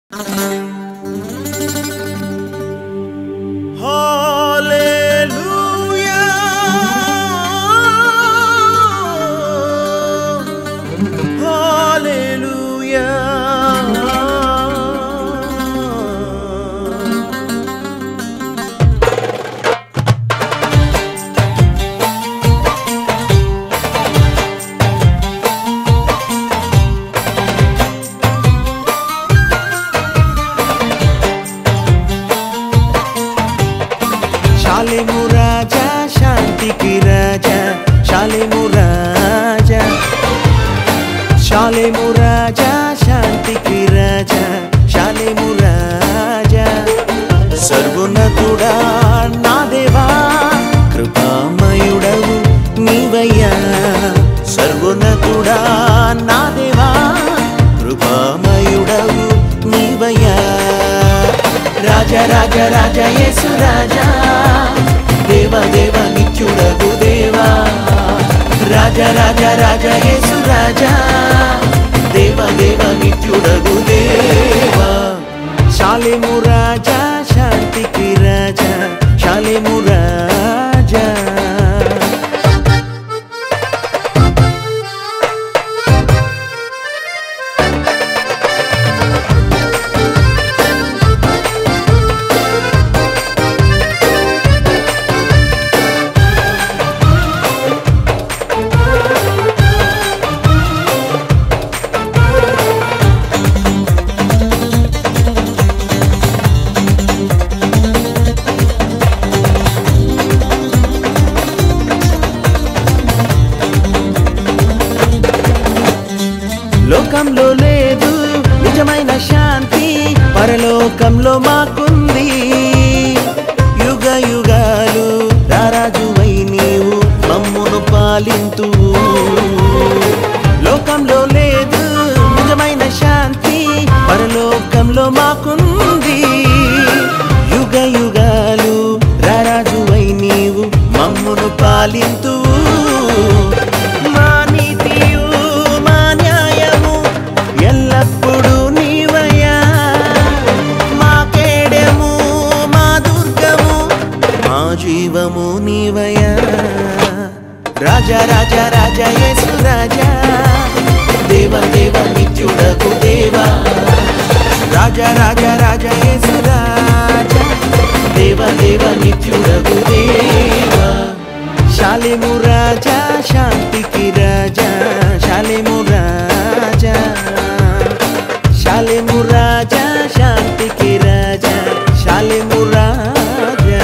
శాలెము రాజా శాంతికి రాజా శాలెము రాజా శాలెము రాజా శాంతికి రాజా శాలెము రాజా సర్వోన్నతుడా నా దేవా కృపామయుడవు నీవయ్యా సర్వోన్నతుడా నా దేవా కృపామయుడవు నీవయ్యా రాజా రాజా రాజా యేసు రాజా దేవ దేవ నిత్యుడగు దేవా రాజా రాజా రాజా యేసు రాజా దేవ దేవ నిత్యుడగు దేవా శాలిము రాజా శాంతికి రాజా శాలిము రాజా లోకంలో లేదు నిజమైన శాంతి పరలోకంలో మాకుంది యుగ యుగాలు రారాజువై నీవు మమ్మును పాలింతు లోకంలో లేదు నిజమైన శాంతి పరలోకంలో మాకుంది యుగ యుగాలు రారాజువై నీవు మమ్మును పాలింతు మా నీతియు మా న్యాయము ఎల్లప్పుడూ నీవయ్యా మా కేడము మా దుర్గము మా జీవము నీవయ్యా రాజా రాజా రాజా యేసు రాజా దేవ దేవ నిత్యుడకు దేవా రాజా రాజా రాజా యేసు రాజా దేవ దేవ నిత్యుడకు దేవా శాలిము రాజా శాంతికి రాజా శాలిము రాజా శాలిము రాజా శాంతికి రాజా శాలిము రాజా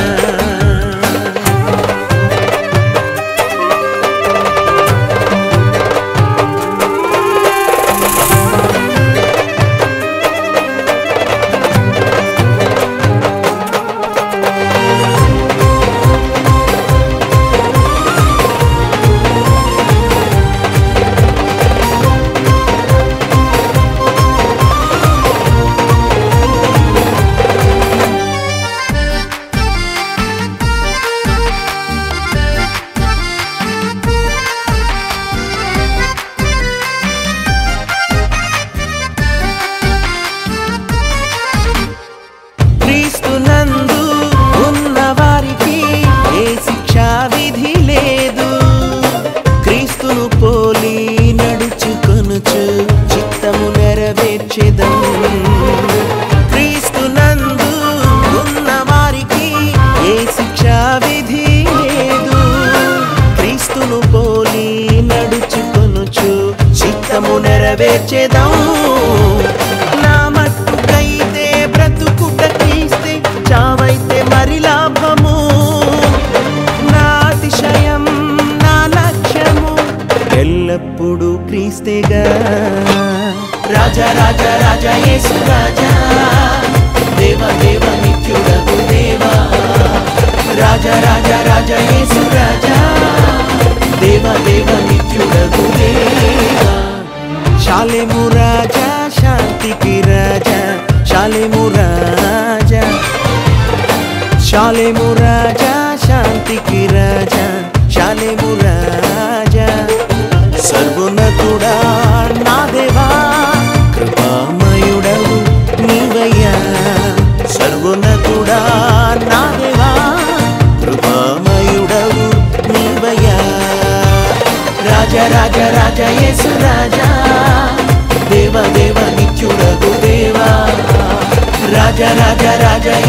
క్రీస్తునందు ఉన్న వారికి ఏ శిక్షా విధి లేదు క్రీస్తును పోలి నడుచుకొనుచు చిత్తము నెరవేర్చెదం క్రీస్తునందు ఉన్న వారికి ఏ శిక్షా విధి లేదు క్రీస్తును పోలి నడుచుకొనుచు చిత్తము నెరవేర్చెదం నా మట్టుకైతే బ్రతుకుట క్రీస్తే చావైతే మరి లాభము నా అతిశయం నా లక్ష్యము ఎల్లప్పుడూ క్రీస్తేగా రాజా రాజా రాజా యేసు రాజా దేవ దేవ నిత్యుడగు దేవా రాజా రాజా రాజా యేసు రాజా దేవ దేవ నిత్యుడగు దేవా శాలెము రాజా శాంతికి రాజా శాలెము రాజా శాలెము రాజా శాంతికి రాజా శాలెము రాజా సర్వోన్నతుడా నా దేవా కృపామయుడవు నీవై యేసు రాజా దేవ దేవ నిత్యుడగు దేవా రాజ రాజ రాజ